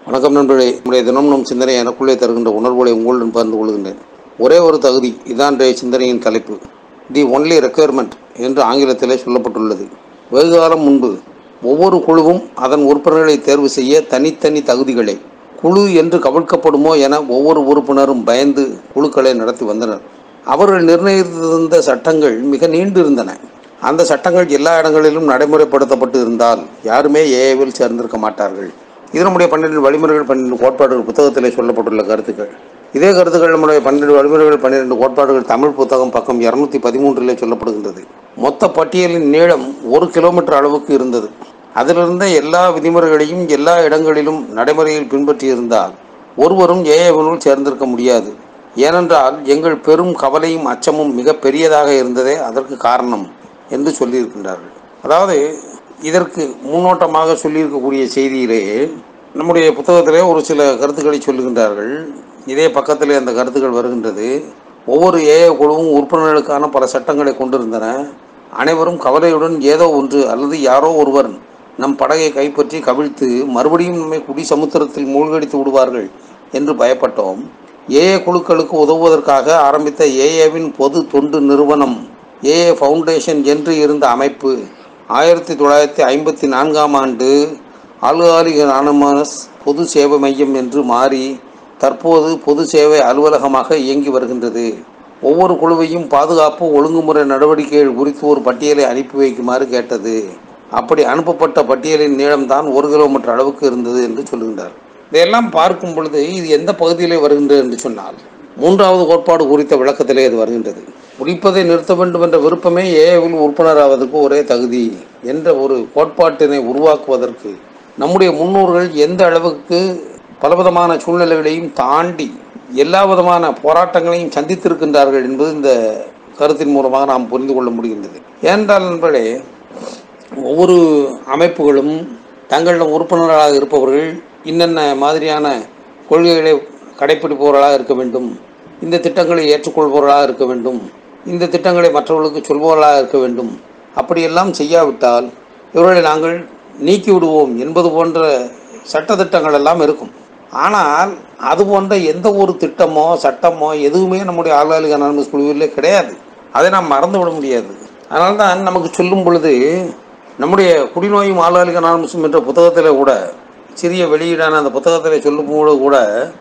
வணக்கம் நண்பர்களே நம்முடைய தினம் நம் சிந்தனை எனக்குள்ளே தருகின்ற உணர்வுகளை உங்களுடன் பகிர்ந்து கொள்கின்றேன் ஒரே ஒரு தகுதி இதான் இன்றைய சிந்தனையின் தலைப்பு தி ஒன்லி ரெக்குயர்மெண்ட் என்று ஆங்கிலத்திலே சொல்லப்பட்டுள்ளது வெகு காலம் முன்பு ஒவ்வொரு குழுவும் அதன் உறுப்பினர்களை தேர்வு செய்ய தனித்தனி தகுதிகளை குழு என்று கவிழ்க்கப்படுமோ என ஒவ்வொரு உறுப்பினரும் பயந்து குழுக்களை நடத்தி வந்தனர் அவர்கள் நிர்ணயித்திருந்த சட்டங்கள் மிக நீண்டு இருந்தன அந்த சட்டங்கள் எல்லா இடங்களிலும் நடைமுறைப்படுத்தப்பட்டு இருந்தால் யாருமே ஏஏவில் சேர்ந்திருக்க மாட்டார்கள் இது நம்முடைய பன்னிரண்டு வழிமுறைகள் பன்னிரண்டு கோட்பாடுகள் புத்தகத்திலே சொல்லப்பட்டுள்ள கருத்துக்கள் இதே கருத்துக்கள் நம்முடைய பன்னிரண்டு வழிமுறைகள் பன்னிரண்டு கோட்பாடுகள் தமிழ் புத்தகம் பக்கம் இரநூத்தி பதிமூன்றிலே சொல்லப்படுகின்றது மொத்த பட்டியலின் நீளம் ஒரு கிலோமீட்டர் அளவுக்கு இருந்தது அதிலிருந்த எல்லா விதிமுறைகளையும் எல்லா இடங்களிலும் நடைமுறையில் பின்பற்றியிருந்தால் ஒருவரும் ஏஏவினுள் சேர்ந்திருக்க முடியாது ஏனென்றால் எங்கள் பெரும் கவலையும் அச்சமும் மிக பெரியதாக இருந்ததே அதற்கு காரணம் என்று சொல்லியிருக்கின்றார்கள் அதாவது இதற்கு முன்னோட்டமாக சொல்லியிருக்கக்கூடிய செய்தியிலே நம்முடைய புத்தகத்திலே ஒரு சில கருத்துக்களை சொல்லுகின்றார்கள் இதே பக்கத்திலே அந்த கருத்துக்கள் வருகின்றது ஒவ்வொரு ஏஏ குழுவும் உறுப்பினர்களுக்கான பல சட்டங்களை கொண்டிருந்தன அனைவரும் கவலையுடன் ஏதோ ஒன்று அல்லது யாரோ ஒருவர் நம் படகை கைப்பற்றி கவிழ்த்து மறுபடியும் நம்மை குடி சமுத்திரத்தில் மூழ்கடித்து விடுவார்கள் என்று பயப்பட்டோம் ஏஏ குழுக்களுக்கு உதவுவதற்காக ஆரம்பித்த ஏஏவின் பொது தொண்டு நிறுவனம் ஏஏ ஃபவுண்டேஷன் என்று இருந்த அமைப்பு ஆயிரத்தி தொள்ளாயிரத்தி ஐம்பத்தி நான்காம் ஆண்டு ஆல்காலிக் அனானமஸ் பொது சேவை மையம் என்று மாறி தற்போது பொது சேவை அலுவலகமாக இயங்கி வருகின்றது ஒவ்வொரு குழுவையும் பாதுகாப்பு ஒழுங்குமுறை நடவடிக்கைகள் குறித்து ஒரு பட்டியலை அனுப்பி வைக்குமாறு கேட்டது அப்படி அனுப்பப்பட்ட பட்டியலின் நீளம்தான் ஒரு கிலோமீட்டர் அளவுக்கு இருந்தது என்று சொல்லுகின்றார் இதையெல்லாம் பார்க்கும் பொழுது இது எந்த பகுதியிலே வருகின்றது என்று சொன்னால் மூன்றாவது கோட்பாடு குறித்த விளக்கத்திலே இது வருகின்றது குடிப்பதை நிறுத்த வேண்டும் என்ற விருப்பமே ஏவில் உறுப்பினராவதற்கு ஒரே தகுதி என்ற ஒரு கோட்பாட்டினை உருவாக்குவதற்கு நம்முடைய முன்னோர்கள் எந்த அளவுக்கு பலவிதமான சூழ்நிலைகளையும் தாண்டி எல்லா விதமான போராட்டங்களையும் சந்தித்திருக்கின்றார்கள் என்பது இந்த கருத்தின் மூலமாக நாம் புரிந்து கொள்ள முடிகின்றது ஏனென்றால் நண்பர்களே ஒவ்வொரு அமைப்புகளும் தங்களிடம் உறுப்பினர்களாக இருப்பவர்கள் இன்னென்ன மாதிரியான கொள்கைகளை கடைப்பிடிப்பவர்களாக இருக்க வேண்டும் இந்த திட்டங்களை ஏற்றுக்கொள்பவர்களாக இருக்க வேண்டும் இந்த திட்டங்களை மற்றவர்களுக்கு சொல்பவர்களாக இருக்க வேண்டும் அப்படியெல்லாம் செய்யாவிட்டால் இவர்களை நாங்கள் நீக்கி விடுவோம் என்பது போன்ற சட்டத்திட்டங்கள் எல்லாம் இருக்கும் ஆனால் அது போன்ற எந்த ஒரு திட்டமோ சட்டமோ எதுவுமே நம்முடைய ஆளாளிக அனானமஸ் குழுவிலே கிடையாது அதை நாம் மறந்து விட முடியாது அதனால தான் நமக்கு சொல்லும் பொழுது நம்முடைய குடிநோயும் ஆளாளிக அனானமஸும் என்ற புத்தகத்தில் கூட சிறிய வெளியீடான அந்த புத்தகத்தில் சொல்லும்போது கூட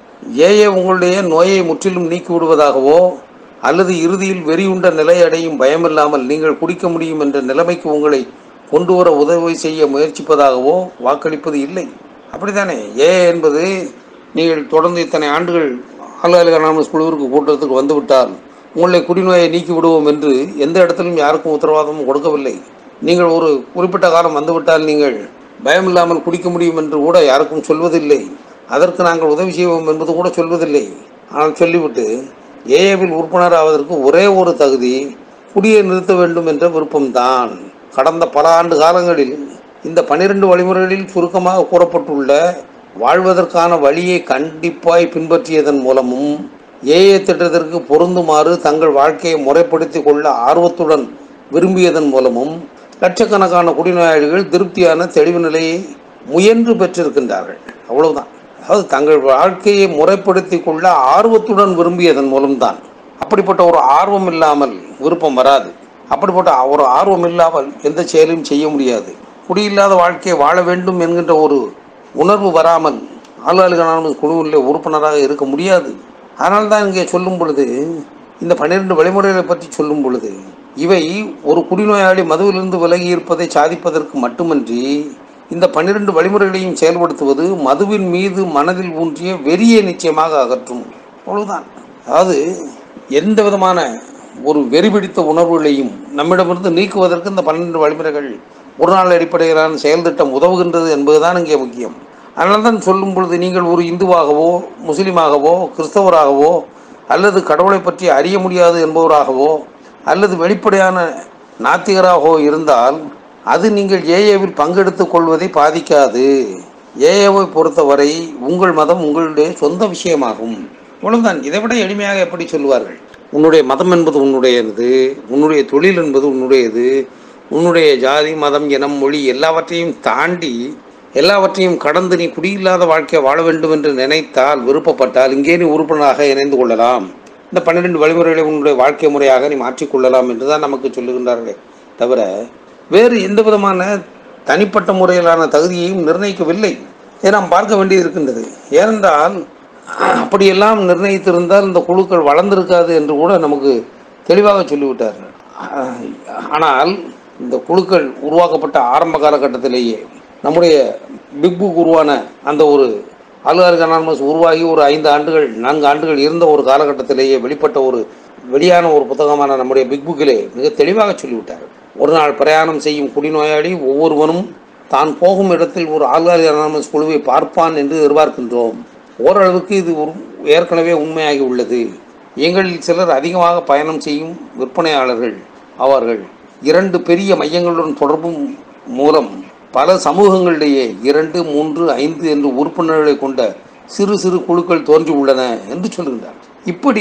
ஏஏ உங்களுடைய நோயை முற்றிலும் நீக்கி விடுவதாகவோ அல்லது இறுதியில் வெறியுண்ட நிலை அடையும் பயமில்லாமல் நீங்கள் குடிக்க முடியும் என்ற நிலைமைக்கு உங்களை கொண்டு வர உதவி செய்ய முயற்சிப்பதாகவோ வாக்களிப்பது இல்லை அப்படித்தானே ஏ என்பது நீங்கள் தொடர்ந்து இத்தனை ஆண்டுகள் ஆளுநர் அனாமஸ் குழுவிற்கு கூட்டத்துக்கு வந்துவிட்டால் உங்களை குடிநோயை நீக்கி விடுவோம் என்று எந்த இடத்திலும் யாருக்கும் உத்தரவாதமும் கொடுக்கவில்லை நீங்கள் ஒரு குறிப்பிட்ட காலம் வந்துவிட்டால் நீங்கள் பயமில்லாமல் குடிக்க முடியும் என்று கூட யாருக்கும் சொல்வதில்லை அதற்கு நாங்கள் உதவி செய்வோம் என்பது கூட சொல்வதில்லை ஆனால் சொல்லிவிட்டு ஏஏவில் உறுப்பினர் ஆவதற்கு ஒரே ஒரு தகுதி குடியை நிறுத்த வேண்டும் என்ற விருப்பம்தான் கடந்த பல ஆண்டு காலங்களில் இந்த பனிரெண்டு வழிமுறைகளில் சுருக்கமாக கூறப்பட்டுள்ள வாழ்வதற்கான வழியை கண்டிப்பாய் பின்பற்றியதன் மூலமும் ஏஏ திட்டத்திற்கு பொருந்துமாறு தங்கள் வாழ்க்கையை முறைப்படுத்தி கொள்ள ஆர்வத்துடன் விரும்பியதன் மூலமும் லட்சக்கணக்கான குடிநோயாளிகள் திருப்தியான தெளிவு நிலையை முயன்று பெற்றிருக்கின்றார்கள் அவ்வளவுதான் அதாவது தங்கள் வாழ்க்கையை முறைப்படுத்தி கொள்ள ஆர்வத்துடன் விரும்பியதன் மூலம்தான் அப்படிப்பட்ட ஒரு ஆர்வம் இல்லாமல் விருப்பம் வராது அப்படிப்பட்ட ஒரு ஆர்வம் இல்லாமல் எந்த செயலையும் செய்ய முடியாது குடியில்லாத வாழ்க்கையை வாழ வேண்டும் என்கின்ற ஒரு உணர்வு வராமல் ஆளுநர்களான குழுவில் உறுப்பினராக இருக்க முடியாது அதனால தான் இங்கே சொல்லும் பொழுது இந்த பன்னிரெண்டு வழிமுறைகளை பற்றி சொல்லும் பொழுது இவை ஒரு குடிநோயாளி மதுவிலிருந்து விலகி இருப்பதை சாதிப்பதற்கு மட்டுமன்றி இந்த பன்னிரண்டு வழிமுறைகளையும் செயல்படுத்துவது மதுவின் மீது மனதில் ஊன்றிய வெறியை நிச்சயமாக அகற்றும் அவ்வளவுதான் அதாவது எந்த விதமான ஒரு வெறி பிடித்த உணர்வுகளையும் நம்மிடமிருந்து நீக்குவதற்கு இந்த பன்னெண்டு வழிமுறைகள் ஒரு நாள் அடிப்படையிலான செயல் திட்டம் உதவுகின்றது என்பதுதான் இங்கே முக்கியம் அதனால தான் சொல்லும் பொழுது நீங்கள் ஒரு இந்துவாகவோ முஸ்லீமாகவோ கிறிஸ்தவராகவோ அல்லது கடவுளை பற்றி அறிய முடியாது என்பவராகவோ அல்லது வெளிப்படையான நாத்திகராகவோ இருந்தால் அது நீங்கள் ஏஏவில் பங்கெடுத்துக் கொள்வதை பாதிக்காது ஏஏவை பொறுத்தவரை உங்கள் மதம் உங்களுடைய சொந்த விஷயமாகும் இவ்வளவுதான் இதை விட எளிமையாக எப்படி சொல்லுவார்கள் உன்னுடைய மதம் என்பது உன்னுடையது உன்னுடைய தொழில் என்பது உன்னுடையது உன்னுடைய ஜாதி மதம் இனம் மொழி எல்லாவற்றையும் தாண்டி எல்லாவற்றையும் கடந்து நீ குடியில்லாத வாழ்க்கையை வாழ வேண்டும் என்று நினைத்தால் விருப்பப்பட்டால் இங்கே நீ உறுப்பினராக இணைந்து கொள்ளலாம் இந்த பன்னிரெண்டு வழிமுறைகளை உன்னுடைய வாழ்க்கை முறையாக நீ மாற்றிக்கொள்ளலாம் என்று தான் நமக்கு சொல்லுகின்றார்களே தவிர வேறு எந்த விதமான தனிப்பட்ட முறையிலான தகுதியையும் நிர்ணயிக்கவில்லை இதை நாம் பார்க்க வேண்டியது இருக்கின்றது ஏனென்றால் அப்படியெல்லாம் நிர்ணயித்திருந்தால் இந்த குழுக்கள் வளர்ந்திருக்காது என்று கூட நமக்கு தெளிவாக சொல்லிவிட்டார்கள் ஆனால் இந்த குழுக்கள் உருவாக்கப்பட்ட ஆரம்ப காலகட்டத்திலேயே நம்முடைய பிக் புக் உருவான அந்த ஒரு ஆளுகாரிக் அனானமஸ் உருவாகி ஒரு ஐந்து ஆண்டுகள் நான்கு ஆண்டுகள் இருந்த ஒரு காலகட்டத்திலேயே வெளிப்பட்ட ஒரு வெளியான ஒரு புத்தகமான நம்முடைய பிக் புக்கிலே மிக தெளிவாக சொல்லிவிட்டார்கள் ஒரு நாள் பிரயாணம் செய்யும் குடிநோயாளி ஒவ்வொருவனும் தான் போகும் இடத்தில் ஒரு ஆளுகாரிக் அனானமஸ் குழுவை பார்ப்பான் என்று எதிர்பார்க்கின்றோம் ஓரளவுக்கு இது ஒரு ஏற்கனவே உண்மையாகி உள்ளது எங்களில் சிலர் அதிகமாக பயணம் செய்யும் விற்பனையாளர்கள் ஆவார்கள் இரண்டு பெரிய மையங்களுடன் தொடர்பும் மூலம் பல சமூகங்களிடையே இரண்டு மூன்று ஐந்து என்று உறுப்பினர்களை கொண்ட சிறு சிறு குழுக்கள் தோன்றியுள்ளன என்று சொல்கின்றார் இப்படி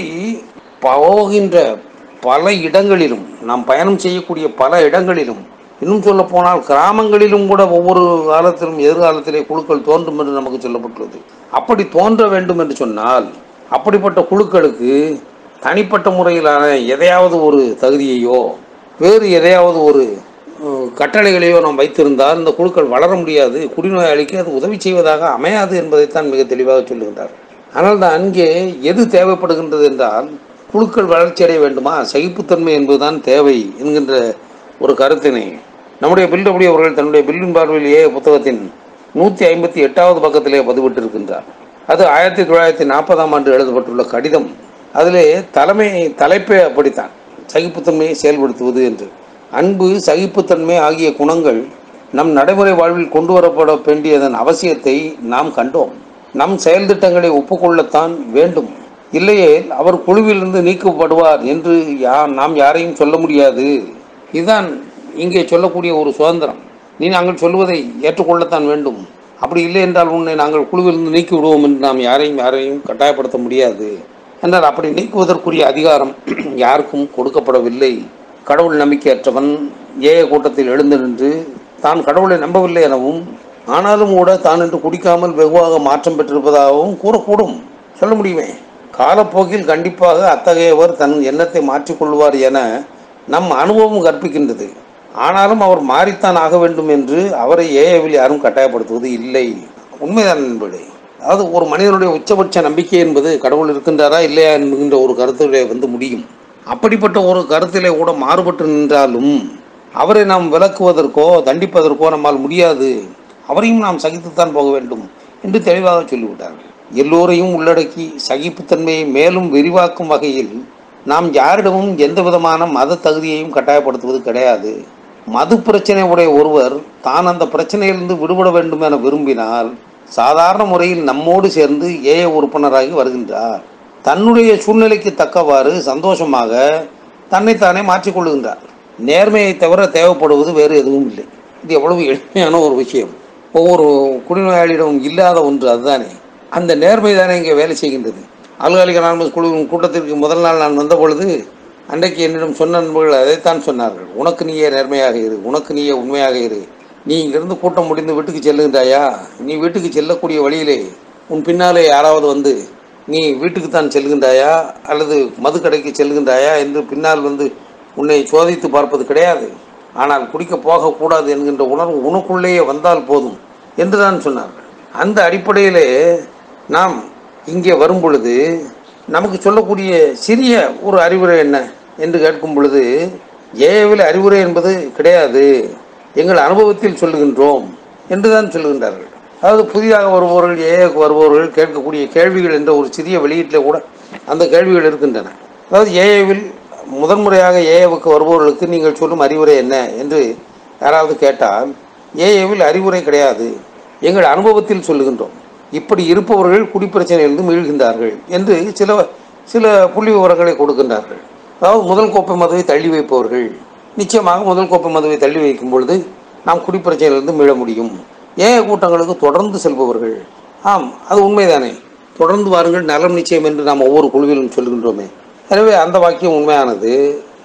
போகின்ற பல இடங்களிலும் நாம் பயணம் செய்யக்கூடிய பல இடங்களிலும் இன்னும் சொல்ல போனால் கிராமங்களிலும் கூட ஒவ்வொரு காலத்திலும் எதிர்காலத்திலே குழுக்கள் தோன்றும் என்று நமக்கு சொல்லப்பட்டுள்ளது அப்படி தோன்ற வேண்டும் என்று சொன்னால் அப்படிப்பட்ட குழுக்களுக்கு தனிப்பட்ட முறையிலான எதையாவது ஒரு தகுதியையோ வேறு எதையாவது ஒரு அஹ், கட்டளைகளையோ நாம் வைத்திருந்தால் இந்த குழுக்கள் வளர முடியாது குடிநோயாளிக்கு அது உதவி செய்வதாக அமையாது என்பதைத்தான் மிக தெளிவாக சொல்லுகின்றார் ஆனால் தான் அங்கே எது தேவைப்படுகின்றது என்றால் குழுக்கள் வளர்ச்சியடைய வேண்டுமா சகிப்புத்தன்மை என்பதுதான் தேவை என்கின்ற ஒரு கருத்தினை நம்முடைய பில்டபிள்யூ அவர்கள் தன்னுடைய பில்லின் பார்வையிலேயே புத்தகத்தின் நூற்றி ஐம்பத்தி எட்டாவது பக்கத்திலே பதிவிட்டிருக்கின்றார் அது ஆயிரத்தி தொள்ளாயிரத்தி நாற்பதாம் ஆண்டு எழுதப்பட்டுள்ள கடிதம் அதிலே தலைமை தலைப்பே அப்படித்தான் சகிப்புத்தன்மையை செயல்படுத்துவது என்று அன்பு சகிப்புத்தன்மை ஆகிய குணங்கள் நம் நடைமுறை வாழ்வில் கொண்டு வரப்பட வேண்டியதன் அவசியத்தை நாம் கண்டோம் நம் செயல் திட்டங்களை ஒப்புக்கொள்ளத்தான் வேண்டும் இல்லையே அவர் குழுவிலிருந்து நீக்கப்படுவார் என்று யா நாம் யாரையும் சொல்ல முடியாது இதுதான் இங்கே சொல்லக்கூடிய ஒரு சுதந்திரம் நீ நாங்கள் சொல்வதை ஏற்றுக்கொள்ளத்தான் வேண்டும் அப்படி இல்லை என்றால் உன்னை நாங்கள் குழுவிலிருந்து நீக்கி விடுவோம் என்று நாம் யாரையும் யாரையும் கட்டாயப்படுத்த முடியாது என்றால் அப்படி நீக்குவதற்குரிய அதிகாரம் யாருக்கும் கொடுக்கப்படவில்லை கடவுள் நம்பிக்கையற்றவன் ஏய கூட்டத்தில் எழுந்து நின்று தான் கடவுளை நம்பவில்லை எனவும் ஆனாலும் கூட தான் என்று குடிக்காமல் வெகுவாக மாற்றம் பெற்றிருப்பதாகவும் கூறக்கூடும் சொல்ல முடியுமே காலப்போக்கில் கண்டிப்பாக அத்தகையவர் தன் எண்ணத்தை மாற்றிக்கொள்வார் என நம் அனுபவம் கற்பிக்கின்றது ஆனாலும் அவர் மாறித்தான் ஆக வேண்டும் என்று அவரை ஏஏவில் யாரும் கட்டாயப்படுத்துவது இல்லை உண்மைதான் என்பது அதாவது ஒரு மனிதனுடைய உச்சபட்ச நம்பிக்கை என்பது கடவுள் இருக்கின்றாரா இல்லையா என்கின்ற ஒரு கருத்திலே வந்து முடியும் அப்படிப்பட்ட ஒரு கருத்திலே கூட மாறுபட்டு நின்றாலும் அவரை நாம் விளக்குவதற்கோ தண்டிப்பதற்கோ நம்மால் முடியாது அவரையும் நாம் சகித்துத்தான் போக வேண்டும் என்று தெளிவாக சொல்லிவிட்டார்கள் எல்லோரையும் உள்ளடக்கி சகிப்புத்தன்மையை மேலும் விரிவாக்கும் வகையில் நாம் யாரிடமும் எந்த விதமான மத தகுதியையும் கட்டாயப்படுத்துவது கிடையாது மது பிரச்சனை உடைய ஒருவர் தான் அந்த பிரச்சனையிலிருந்து விடுபட வேண்டும் என விரும்பினால் சாதாரண முறையில் நம்மோடு சேர்ந்து ஏய உறுப்பினராகி வருகின்றார் தன்னுடைய சூழ்நிலைக்கு தக்கவாறு சந்தோஷமாக தன்னைத்தானே மாற்றிக்கொள்ளுகின்றார் நேர்மையை தவிர தேவைப்படுவது வேறு எதுவும் இல்லை இது எவ்வளவு எளிமையான ஒரு விஷயம் ஒவ்வொரு குடிநோயாளியிடமும் இல்லாத ஒன்று அதுதானே அந்த நேர்மை தானே இங்கே வேலை செய்கின்றது ஆளுகாலிக அனானமஸ் குழுவின் கூட்டத்திற்கு முதல் நாள் நான் வந்த பொழுது அன்றைக்கு என்னிடம் சொன்ன நண்பர்கள் அதைத்தான் சொன்னார்கள் உனக்கு நீயே நேர்மையாக இரு உனக்கு நீயே உண்மையாக இரு நீ இங்கிருந்து கூட்டம் முடிந்து வீட்டுக்கு செல்லுகின்றாயா நீ வீட்டுக்கு செல்லக்கூடிய வழியிலே உன் பின்னாலே யாராவது வந்து நீ வீட்டுக்கு தான் செல்கின்றாயா அல்லது மதுக்கடைக்கு செல்கின்றாயா என்று பின்னால் வந்து உன்னை சோதித்து பார்ப்பது கிடையாது ஆனால் குடிக்க போகக்கூடாது என்கின்ற உணர்வு உனக்குள்ளேயே வந்தால் போதும் என்று தான் சொன்னார்கள் அந்த அடிப்படையிலே நாம் இங்கே வரும் பொழுது நமக்கு சொல்லக்கூடிய சிறிய ஒரு அறிவுரை என்ன என்று கேட்கும் பொழுது ஏவில் அறிவுரை என்பது கிடையாது எங்கள் அனுபவத்தில் சொல்லுகின்றோம் என்று தான் சொல்லுகின்றார்கள் அதாவது புதிதாக வருபவர்கள் ஏஏக்கு வருபவர்கள் கேட்கக்கூடிய கேள்விகள் என்ற ஒரு சிறிய வெளியீட்டில் கூட அந்த கேள்விகள் இருக்கின்றன அதாவது ஏஏவில் முதன்முறையாக ஏஏவுக்கு வருபவர்களுக்கு நீங்கள் சொல்லும் அறிவுரை என்ன என்று யாராவது கேட்டால் ஏஏவில் அறிவுரை கிடையாது எங்கள் அனுபவத்தில் சொல்லுகின்றோம் இப்படி இருப்பவர்கள் குடிப்பிரச்சனையிலிருந்து மீள்கின்றார்கள் என்று சில சில புள்ளி விவரங்களை கொடுக்கின்றார்கள் அதாவது முதல் கோப்பை மதுவை தள்ளி வைப்பவர்கள் நிச்சயமாக முதல் கோப்பை மதுவை தள்ளி வைக்கும் பொழுது நாம் குடிப்பிரச்சனையிலிருந்து மீள முடியும் ஏக கூட்டங்களுக்கு தொடர்ந்து செல்பவர்கள் ஆம் அது உண்மைதானே தொடர்ந்து வாருங்கள் நலம் நிச்சயம் என்று நாம் ஒவ்வொரு குழுவிலும் சொல்கின்றோமே எனவே அந்த வாக்கியம் உண்மையானது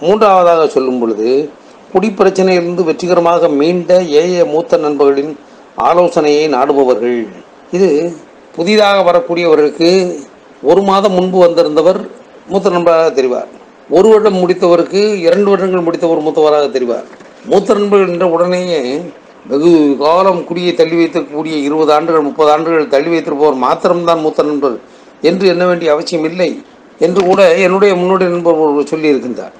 மூன்றாவதாக சொல்லும் பொழுது குடிப்பிரச்சனையிலிருந்து வெற்றிகரமாக மீண்ட ஏஏ மூத்த நண்பர்களின் ஆலோசனையை நாடுபவர்கள் இது புதிதாக வரக்கூடியவர்களுக்கு ஒரு மாதம் முன்பு வந்திருந்தவர் மூத்த நண்பராக தெரிவார் ஒரு வருடம் முடித்தவருக்கு இரண்டு வருடங்கள் முடித்தவர் மூத்தவராக தெரிவார் மூத்த நண்பர்கள் என்ற உடனேயே வெகு காலம் குடியை தள்ளி வைத்திருக்கக்கூடிய இருபது ஆண்டுகள் முப்பது ஆண்டுகள் தள்ளி வைத்திருப்பவர் மாத்திரம்தான் மூத்த நண்பர் என்று எண்ண வேண்டிய அவசியம் இல்லை என்று கூட என்னுடைய முன்னோடி நண்பர் ஒருவர் சொல்லியிருக்கின்றார்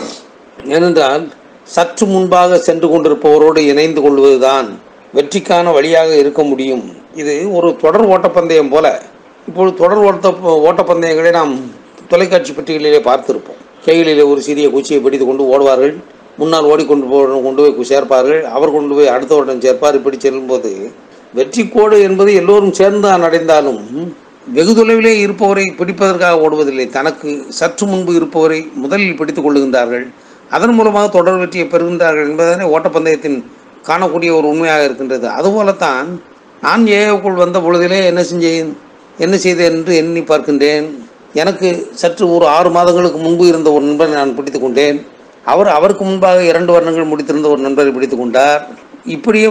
ஏனென்றால் சற்று முன்பாக சென்று கொண்டிருப்பவரோடு இணைந்து கொள்வதுதான் வெற்றிக்கான வழியாக இருக்க முடியும் இது ஒரு தொடர் ஓட்டப்பந்தயம் போல இப்பொழுது தொடர் ஓட்ட ஓட்டப்பந்தயங்களை நாம் தொலைக்காட்சி பெட்டிகளிலே பார்த்திருப்போம் கைகளிலே ஒரு சிறிய குச்சியை பிடித்து கொண்டு ஓடுவார்கள் முன்னால் ஓடிக்கொண்டு போ கொண்டு போய் சேர்ப்பார்கள் அவர் கொண்டு போய் அடுத்த ஓட்டம் சேர்ப்பார் இப்படி செல்லும்போது வெற்றி கோடு என்பது எல்லோரும் சேர்ந்து தான் அடைந்தாலும் வெகு தொலைவிலே இருப்பவரை பிடிப்பதற்காக ஓடுவதில்லை தனக்கு சற்று முன்பு இருப்பவரை முதலில் பிடித்துக் கொள்ளுகின்றார்கள் அதன் மூலமாக தொடர் வெற்றியை பெறுகின்றார்கள் என்பதனை ஓட்டப்பந்தயத்தின் காணக்கூடிய ஒரு உண்மையாக இருக்கின்றது அதுபோலத்தான் நான் ஏவுக்குள் வந்த பொழுதிலே என்ன செஞ்சேன் என்ன செய்தேன் என்று எண்ணி பார்க்கின்றேன் எனக்கு சற்று ஒரு ஆறு மாதங்களுக்கு முன்பு இருந்த ஒரு நண்பரை நான் பிடித்துக் கொண்டேன் அவர் அவருக்கு முன்பாக இரண்டு வருடங்கள் முடித்திருந்த ஒரு நண்பரை பிடித்துக் கொண்டார் இப்படியே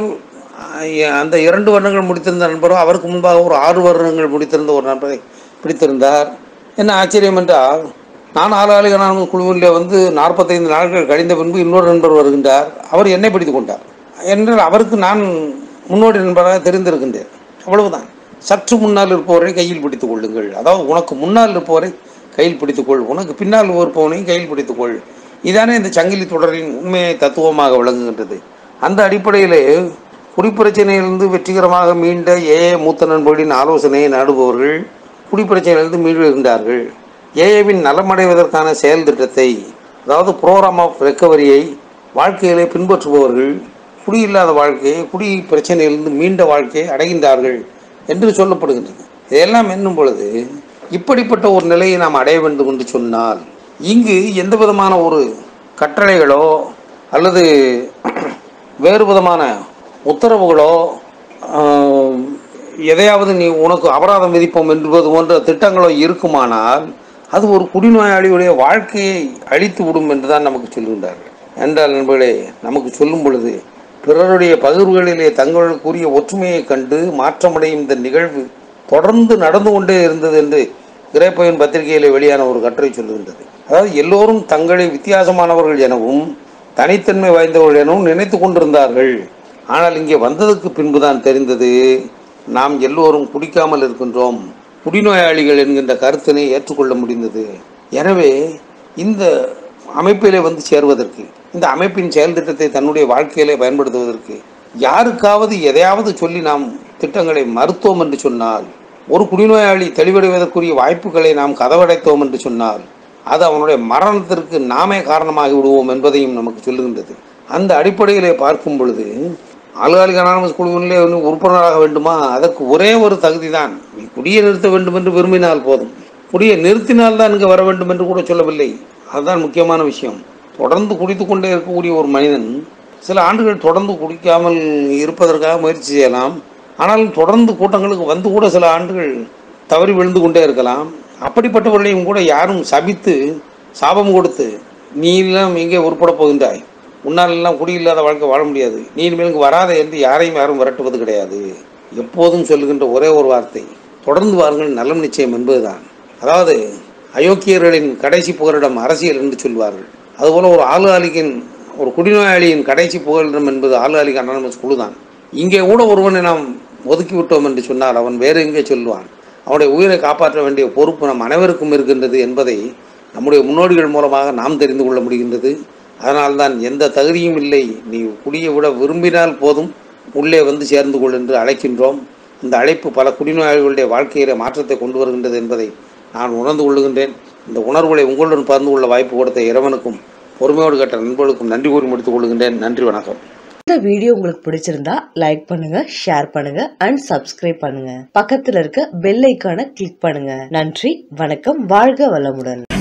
அஹ், அந்த இரண்டு வருடங்கள் முடித்திருந்த நண்பரும் அவருக்கு முன்பாக ஒரு ஆறு வருடங்கள் முடித்திருந்த ஒரு நண்பரை பிடித்திருந்தார் என்ன ஆச்சரியம் என்றால் நான் ஆளாளிக நான் குழுவில் வந்து நாற்பத்தைந்து நாட்கள் கழிந்த பின்பு இன்னொரு நண்பர் வருகின்றார் அவர் என்னை பிடித்துக் கொண்டார் என்றால் அவருக்கு நான் முன்னோடி நண்பராக தெரிந்திருக்கின்றேன் அவ்வளவுதான் சற்று முன்னால் இருப்பவரை கையில் பிடித்துக் கொள்ளுங்கள் அதாவது உனக்கு முன்னால் இருப்பவரை கையில் பிடித்துக்கொள் உனக்கு பின்னால் இருப்பவனையும் கையில் பிடித்துக்கொள் இதானே இந்த சங்கிலி தொடரின் உண்மையை தத்துவமாக விளங்குகின்றது அந்த அடிப்படையிலே குடிப்பிரச்சனையிலிருந்து வெற்றிகரமாக மீண்ட ஏ மூத்த நண்பர்களின் ஆலோசனையை நாடுபவர்கள் குடிப்பிரச்சனையிலிருந்து மீள்கின்றார்கள் ஏஏவின் நலமடைவதற்கான செயல் திட்டத்தை அதாவது ப்ரோக்ராம் ஆஃப் ரெக்கவரியை வாழ்க்கையிலே பின்பற்றுபவர்கள் குடியில்லாத வாழ்க்கையை குடி பிரச்சனையிலிருந்து மீண்ட வாழ்க்கையை அடைகின்றார்கள் என்று சொல்லப்படுகின்றது இதெல்லாம் என்னும் பொழுது இப்படிப்பட்ட ஒரு நிலையை நாம் அடைய வேண்டும் என்று சொன்னால் இங்கு எந்த விதமான ஒரு கட்டளைகளோ அல்லது வேறு விதமான உத்தரவுகளோ ஆஹ், எதையாவது நீ உனக்கு அபராதம் விதிப்போம் என்பது போன்ற திட்டங்களோ இருக்குமானால் அது ஒரு குடிநோயாளியுடைய வாழ்க்கையை அழித்து விடும் என்று தான் நமக்கு சொல்கின்றார்கள் என்றால் நண்பர்களே நமக்கு சொல்லும் பொழுது பிறருடைய பகிர்வுகளிலே தங்களுக்குரிய ஒற்றுமையை கண்டு மாற்றமடையும் இந்த நிகழ்வு தொடர்ந்து நடந்து கொண்டே இருந்தது என்று இறைப்பயன் பத்திரிகையிலே வெளியான ஒரு கட்டுரை சொல்லுகின்றது அதாவது எல்லோரும் தங்களை வித்தியாசமானவர்கள் எனவும் தனித்தன்மை வாய்ந்தவர்கள் எனவும் நினைத்து கொண்டிருந்தார்கள் ஆனால் இங்கே வந்ததுக்கு பின்புதான் தெரிந்தது நாம் எல்லோரும் குடிக்காமல் இருக்கின்றோம் குடிநோயாளிகள் என்கின்ற கருத்தினை ஏற்றுக்கொள்ள முடிந்தது எனவே இந்த அமைப்பிலே வந்து சேருவதற்கு இந்த அமைப்பின் செயல் திட்டத்தை தன்னுடைய வாழ்க்கையிலே பயன்படுத்துவதற்கு யாருக்காவது எதையாவது சொல்லி நாம் திட்டங்களை மறுத்தோம் என்று சொன்னால் ஒரு குடிநோயாளி தெளிவடைவதற்குரிய வாய்ப்புகளை நாம் கதவடைத்தோம் என்று சொன்னால் அது அவனுடைய மரணத்திற்கு நாமே காரணமாகி விடுவோம் என்பதையும் நமக்கு சொல்லுகின்றது அந்த அடிப்படையிலே பார்க்கும் பொழுது ஆளுகாலிக அனானமஸ் குழுவிலே வந்து உறுப்பினராக வேண்டுமா அதற்கு ஒரே ஒரு தகுதி தான் நீ குடியை நிறுத்த வேண்டும் என்று விரும்பினால் போதும் குடியை நிறுத்தினால் தான் இங்கே வர வேண்டும் என்று கூட சொல்லவில்லை அதுதான் முக்கியமான விஷயம் தொடர்ந்து குடித்து கொண்டே இருக்கக்கூடிய ஒரு மனிதன் சில ஆண்டுகள் தொடர்ந்து குடிக்காமல் இருப்பதற்காக முயற்சி செய்யலாம் ஆனாலும் தொடர்ந்து கூட்டங்களுக்கு வந்து கூட சில ஆண்டுகள் தவறி விழுந்து கொண்டே இருக்கலாம் அப்படிப்பட்டவர்களையும் கூட யாரும் சபித்து சாபம் கொடுத்து நீ எல்லாம் எங்கே உருப்பட போகின்றாய் உன்னால் எல்லாம் குடியில்லாத வாழ்க்கை வாழ முடியாது நீ இனிமேலுக்கு வராத என்று யாரையும் யாரும் விரட்டுவது கிடையாது எப்போதும் சொல்லுகின்ற ஒரே ஒரு வார்த்தை தொடர்ந்து வாருங்கள் நலம் நிச்சயம் என்பதுதான் அதாவது அயோக்கியர்களின் கடைசி புகலிடம் அரசியல் என்று சொல்வார்கள் அதுபோல ஒரு ஆளுகாலிகின் ஒரு குடிநோயாளியின் கடைசி புகலிடம் என்பது ஆளுகாலிக் அனானமஸ் குழுதான் இங்கே கூட ஒருவனை நாம் ஒதுக்கி விட்டோம் என்று சொன்னால் அவன் வேறு எங்கே சொல்லுவான் அவனுடைய உயிரை காப்பாற்ற வேண்டிய பொறுப்பு நம் அனைவருக்கும் இருக்கின்றது என்பதை நம்முடைய முன்னோடிகள் மூலமாக நாம் தெரிந்து கொள்ள முடிகின்றது அதனால்தான் எந்த தகுதியும் இல்லை நீ குடியை விட விரும்பினால் போதும் உள்ளே வந்து சேர்ந்து கொள் என்று அழைக்கின்றோம் இந்த அழைப்பு பல குடிநோயாளிகளுடைய வாழ்க்கையில மாற்றத்தை கொண்டு வருகின்றது என்பதை நான் உணர்ந்து கொள்ளுகின்றேன் இந்த உணர்வுகளை உங்களுடன் பகிர்ந்து கொள்ள வாய்ப்பு கொடுத்த இறைவனுக்கும் பொறுமையோடு கேட்ட நண்பர்களுக்கும் நன்றி கூறி முடித்துக் கொள்கின்றேன் நன்றி வணக்கம் இந்த வீடியோ உங்களுக்கு பிடிச்சிருந்தா லைக் பண்ணுங்க ஷேர் பண்ணுங்க அண்ட் சப்ஸ்கிரைப் பண்ணுங்க பக்கத்துல இருக்க பெல் ஐக்கான கிளிக் பண்ணுங்க நன்றி வணக்கம் வாழ்க வளமுடன்